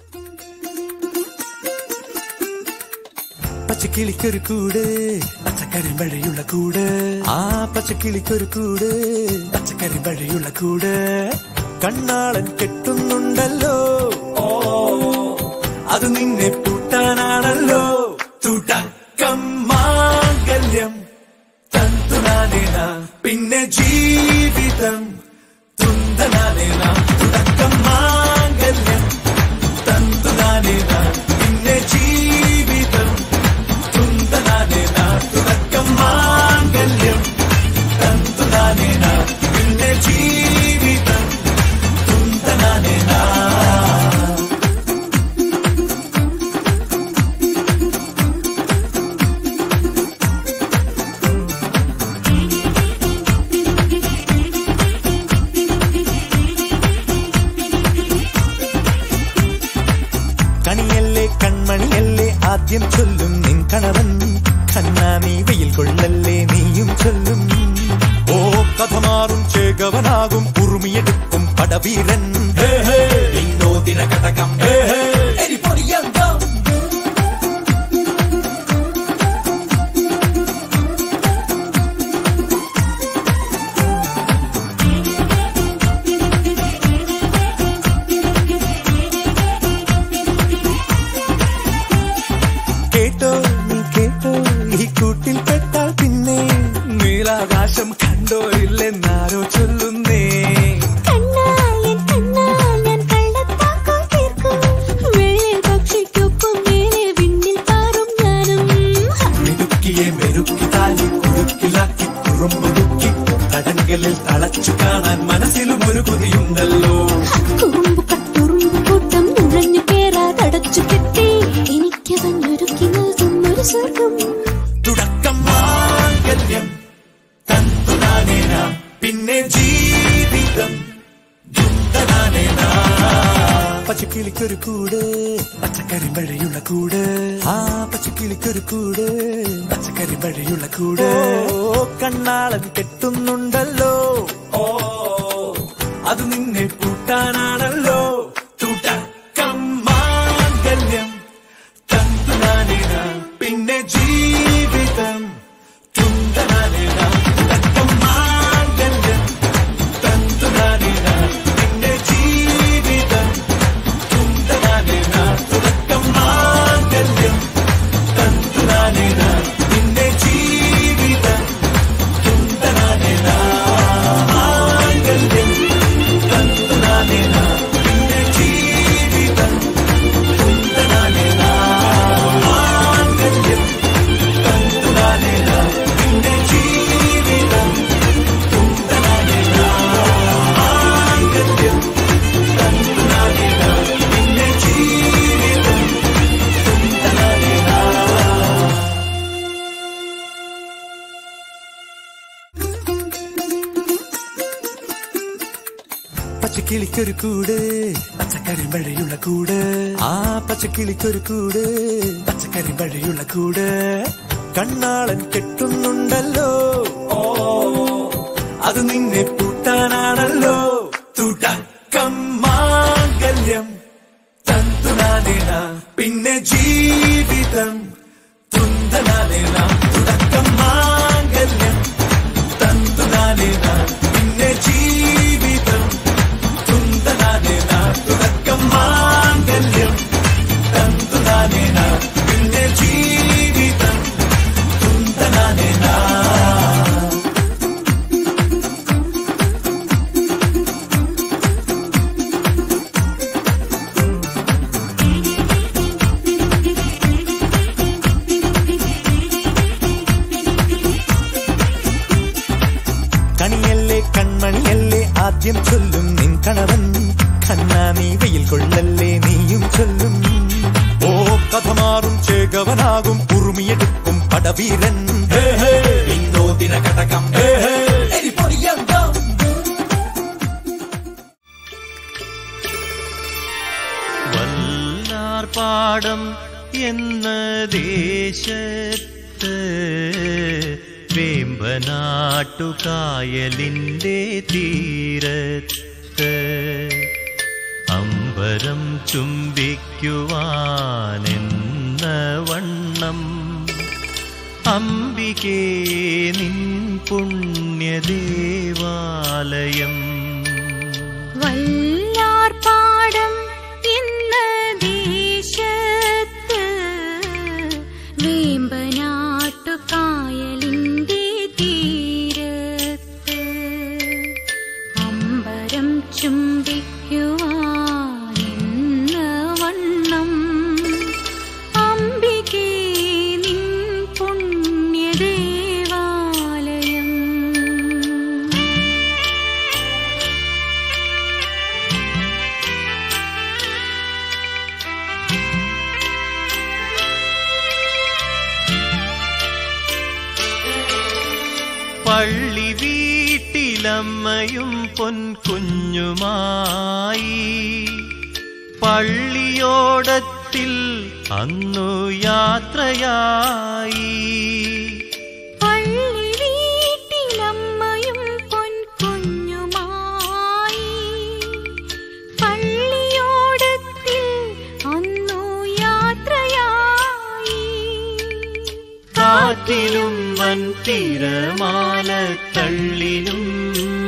പച്ചക്കിളിക്കൊരു കൂട് പച്ചക്കറി വഴിയുള്ള കൂട് ആ പച്ചക്കിളിക്കൊരു കൂട് പച്ചക്കറി വഴിയുള്ള കൂട് കണ്ണാളൻ കെട്ടുന്നുണ്ടല്ലോ ഓ അത് നിന്നെ പൂട്ടാനാണല്ലോ തുടക്കം മാംഗല്യം തന്തുനാനേന പിന്നെ ജീവിതം തുന്തനാനേന തുടക്കം മാംഗല്യം തന്തുനാനേന പിന്നെ ജീവിതം തുന്തനാനേന തുടക്കം മാംഗല്യം തന്തുനാനേന പിന്നെ ജീവിതം തുന്തനാനേന കണിയല്ലേ കൺമണിയല്ലേ ആദ്യം ചൊല്ലും നിൻ കണവൻ കണ്ണാമീ വെയിൽ കൊള്ളല്ലേ നീയും ചൊല്ലും ഓ കഥ മാറും ചേകവനാകും ഉറുമിയെടുക്കും പടവീരൻ ഹേ, ഹേ, വിനോദിന കടകം ഹേ, ഹേ, എരിപൊടിയങ്കം. കേട്ടോ നീ കേട്ടോ ഈ കൂട്ടിൽ പെട്ടാൽ പിന്നെ നീലാകാശം കണ്ടോരില്ലെന്നാരോ ചൊല്ലുന്നേ കണ്ണായൻ കണ്ണായൻ കള്ളത്താക്കം തീർക്കും വെള്ളിൽ പക്ഷിക്കൊപ്പം മേലെ വിണ്ണിൽ പാറും ഞാനും മിടുക്കിയെ മെരുക്കി താലി കുടുക്കിലാക്കി കുറുമ്പുതുക്കി തടങ്കലിൽ തളച്ചു കാണാൻ മനസ്സിലും ഒരു കൊതിയുണ്ടല്ലോ കുറുമ്പു കട്ടുറുമ്പു കൂട്ടം നുഴഞ്ഞു കേറാതടച്ചു കെട്ടി എനിക്കവഞ്ഞൊരുക്കി നൽകുന്നൊരു സ്വർഗം തുടക്കം മാംഗല്യം തന്തുനാനേന പിന്നെ ജീവിതം ദുന്തനാനേന പച്ചക്കിളിക്കൊരു കൂട് പച്ചക്കറി വഴിയുള്ള കൂട് ആ പച്ചക്കിളിക്കൊരു കൂട് പച്ചക്കറി വഴിയുള്ള കൂട് ഓ കണ്ണാളൻ കെട്ടുന്നുണ്ടല്ലോ ഓ അത് നിന്നെ പൂട്ടാനാണല്ലോ തുടക്കം മാംഗല്യം തന്തുനാനേന പിന്നെ ജീവിതം തുന്തനാനേന തുടക്കം മാംഗല്യം തന്തുനാനേന പിന്നെ ജീവിതം തുന്തനാനേന തുടക്കം മാംഗല്യം തന്തുനാനേന പിന്നെ ജീവിതം തുന്തനാനേന മാംഗല്യം തന്തുനാനേന പിന്നെ ജീവിതം തുന്തനാനേന മാംഗല്യം തന്തുനാനേന പിന്നെ ജീവിതം തുന്തനാനേന മാംഗല്യം തന്തുനാനേന പിന്നെ ജീവിതം തുന്തനാനേന പച്ചക്കിളിക്കൊരു കൂട് പച്ചക്കറി വഴിയുള്ള കൂട് ആ പച്ചക്കിളിക്കൊരു കൂട് പച്ചക്കറി വഴിയുള്ള കൂട് കണ്ണാളൻ കെട്ടുന്നുണ്ടല്ലോ ഓ അത് നിന്നെ പൂട്ടാനാണല്ലോ തുടക്കം മാംഗല്യം തന്തുനാനേന പിന്നെ ജീവിതം തുന്തനാനേന തുടക്കം മാംഗല്യം തന്തുനാനേന പിന്നെ ജീവിതം തുന്തനാനേന തുടക്കം മാംഗല്യം തന്തുനാനേന പിന്നെ ജീവിതം തുന്തനാനേന കണിയല്ലേ കൺമണിയല്ലേ ആദ്യം ചൊല്ലും നിൻ കണവൻ കണ്ണാമീ വെയിൽ കൊള്ളല്ലേ നീയും ചൊല്ലും ഓ കഥ മാറും ചേകവനാകും ഉറുമിയെടുക്കും പടവീരൻ ഹേ, ഹേ, വിനോദിന കടകം ഹേ, ഹേ, എരിപൊടിയങ്കം. വല്ലാർപാടം എന്ന ദേശത്ത് വേമ്പനാട്ടുകായലിൻ്റെ തീരത്ത് അമ്പരം ചുംബിക്ക ചുംബിക്കുവാനെന്ന വണ്ണം അംബികേ നിൻ പുണ്യദേവാലയം വല്ലാർപാടം എന്ന ദേശത്ത് വേമ്പനാട്ടു കായലിന്റെ തീരത്ത് അമ്പരം ചുംബിക്കുവാനെന്ന വണ്ണം അംബികേ നിൻ പുണ്യദേവാലയം പള്ളി വീട്ടിലമ്മയും പൊൻകുഞ്ഞുമായി പള്ളിയോടത്തിൽ അന്നു യാത്രയായി പള്ളി വീട്ടിലമ്മയും പൊൻകുഞ്ഞുമായി പള്ളിയോടത്തിൽ അന്നു യാത്രയായി കാറ്റിലും വൻ തിരമാല തള്ളിലും